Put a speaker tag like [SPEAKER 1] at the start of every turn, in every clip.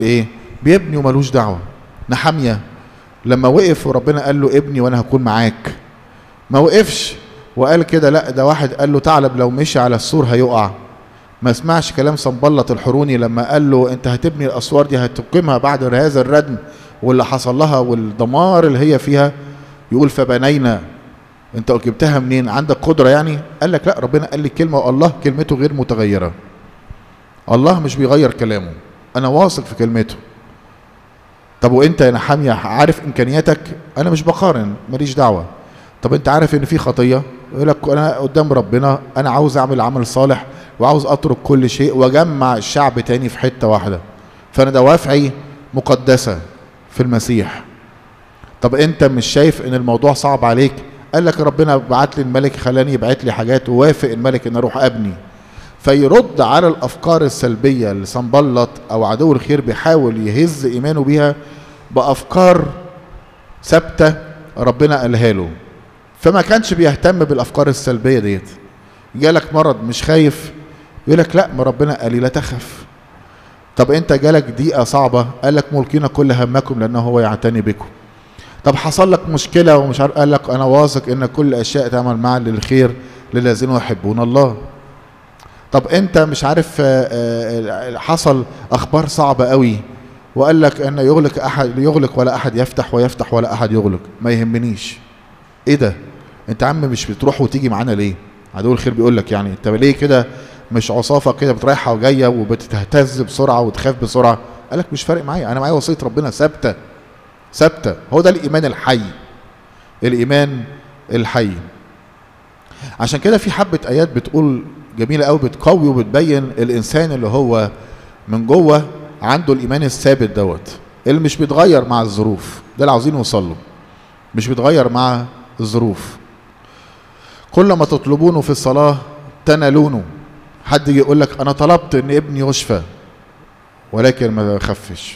[SPEAKER 1] ايه بيبني وملوش دعوه نحاميه لما وقف وربنا قال له ابني وانا هكون معاك ما وقفش وقال كده لا ده واحد قال له ثعلب لو مشي على السور هيقع ما سمعش كلام صنبلط الحروني لما قال له انت هتبني الاسوار دي هتقيمها بعد هذا الردم واللي حصل لها والدمار اللي هي فيها يقول فبنينا انت جبتها منين عندك قدره يعني قال لك لا ربنا قال لي كلمه والله كلمته غير متغيره الله مش بيغير كلامه انا واثق في كلمته طب وانت يا نحامية عارف امكانياتك انا مش بقارن ماليش دعوه طب انت عارف ان في خطيه يقول لك انا قدام ربنا انا عاوز اعمل عمل صالح وعاوز اترك كل شيء واجمع الشعب تاني في حته واحده فانا دوافعي مقدسه في المسيح طب انت مش شايف ان الموضوع صعب عليك قال لك ربنا بعت لي الملك خلاني يبعت لي حاجات ووافق الملك ان اروح ابني فيرد على الافكار السلبيه اللي صنبلط او عدو الخير بيحاول يهز ايمانه بيها بافكار ثابته ربنا قالها له فما كانش بيهتم بالافكار السلبيه ديت جالك مرض مش خايف يقول لك لا ما ربنا قال لي لا تخف طب انت جالك دقيقه صعبه قال لك ملقين كل همكم لانه هو يعتني بكم طب حصل لك مشكله ومش عارف قال لك انا واثق ان كل الاشياء تعمل معا للخير للذين يحبون الله طب انت مش عارف حصل اخبار صعبه قوي وقال لك ان يغلق احد يغلق ولا احد يفتح ويفتح ولا احد يغلق ما يهمنيش ايه ده انت عم مش بتروح وتيجي معانا ليه عدو الخير بيقول لك يعني انت ليه كده مش عصافه كده بتريحها وجايه وبتهتز بسرعه وتخاف بسرعه قال لك مش فارق معايا انا معايا وصيه ربنا ثابته ثابته هو ده الايمان الحي الايمان الحي عشان كده في حبه ايات بتقول جميله قوي بتقوي وبتبين الانسان اللي هو من جوه عنده الايمان الثابت دوت اللي مش بيتغير مع الظروف ده اللي عاوزين نوصل له مش بيتغير مع الظروف كل ما تطلبونه في الصلاه تنالونه حد يجي يقول لك انا طلبت ان ابني يشفى ولكن ما خفش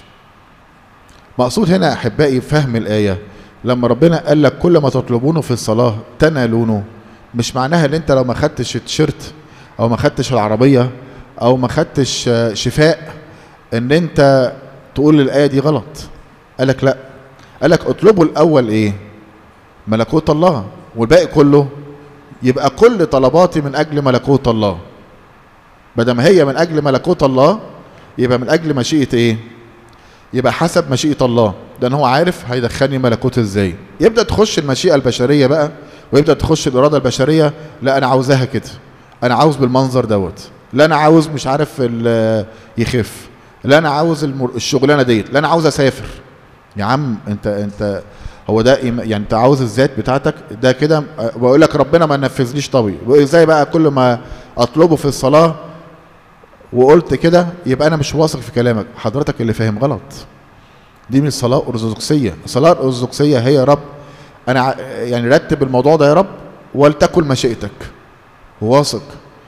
[SPEAKER 1] مقصود هنا احبائي فهم الايه لما ربنا قال لك كل ما تطلبونه في الصلاه تنالونه مش معناها ان انت لو ما خدتش التيشيرت او ما خدتش العربيه او ما خدتش شفاء ان انت تقول الايه دي غلط قال لك لا قال لك اطلبوا الاول ايه ملكوت الله والباقي كله يبقى كل طلباتي من اجل ملكوت الله بدل ما هي من اجل ملكوت الله يبقى من اجل مشيئه ايه يبقى حسب مشيئه الله لان هو عارف هيدخلني ملكوت ازاي يبدا تخش المشيئه البشريه بقى ويبدا تخش الاراده البشريه لا انا عاوزاها كده انا عاوز بالمنظر دوت لا انا عاوز مش عارف يخف لا انا عاوز المر... الشغلانه ديت لا انا عاوز اسافر يا عم انت انت هو ده يعني انت عاوز الذات بتاعتك ده كده بقول لك ربنا ما نفذليش طوي ازاي بقى كل ما اطلبه في الصلاه وقلت كده يبقى انا مش واثق في كلامك حضرتك اللي فاهم غلط دي مش صلاه ارثوذكسيه الصلاه الارثوذكسيه هي يا رب انا يعني رتب الموضوع ده يا رب ولتكن مشيئتك واثق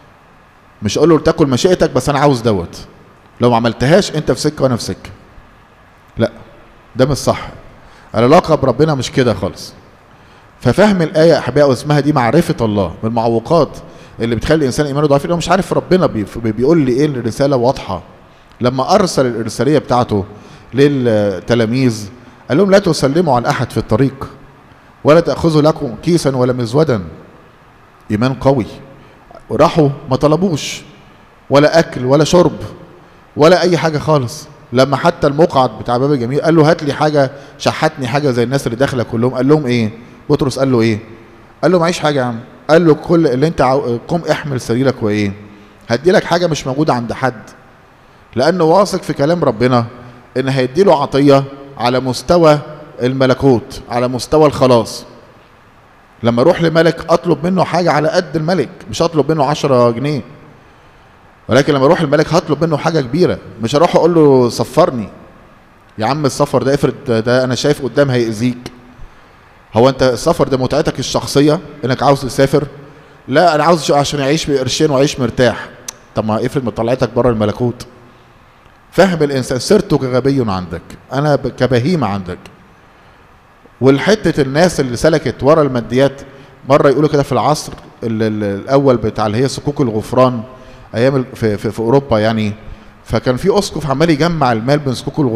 [SPEAKER 1] مش اقول له لتكن مشيئتك بس انا عاوز دوت لو ما عملتهاش انت في سكه وانا في سكه لا ده مش صح العلاقه بربنا مش كده خالص ففهم الايه احبائي اسمها دي معرفه الله من المعوقات اللي بتخلي الانسان ايمانه ضعيف انه مش عارف ربنا بي بيقول لي ايه الرساله واضحه لما ارسل الارساليه بتاعته للتلاميذ قال لهم لا تسلموا عن احد في الطريق ولا تاخذوا لكم كيسا ولا مزودا ايمان قوي راحوا ما طلبوش ولا اكل ولا شرب ولا اي حاجه خالص لما حتى المقعد بتاع باب الجميل قال له هات لي حاجه شحتني حاجه زي الناس اللي داخله كلهم قال لهم ايه بطرس قال له ايه قال له معيش حاجه يا عم قال له كل اللي انت عاو... قم احمل سريرك وايه هدي لك حاجه مش موجوده عند حد لانه واثق في كلام ربنا ان هيدي له عطيه على مستوى الملكوت على مستوى الخلاص لما اروح لملك اطلب منه حاجه على قد الملك مش اطلب منه عشرة جنيه ولكن لما اروح الملك هطلب منه حاجه كبيره مش هروح اقول له صفرني يا عم السفر ده افرض ده انا شايف قدام هيأذيك هو انت السفر ده متعتك الشخصيه انك عاوز تسافر لا انا عاوز عشان اعيش بقرشين واعيش مرتاح طب ما افرض ما طلعتك بره الملكوت فهم الانسان سرت كغبي عندك انا كبهيمه عندك والحته الناس اللي سلكت ورا الماديات مره يقولوا كده في العصر الاول بتاع اللي هي صكوك الغفران ايام في, في, في اوروبا يعني فكان في اسقف عمال يجمع المال من صكوك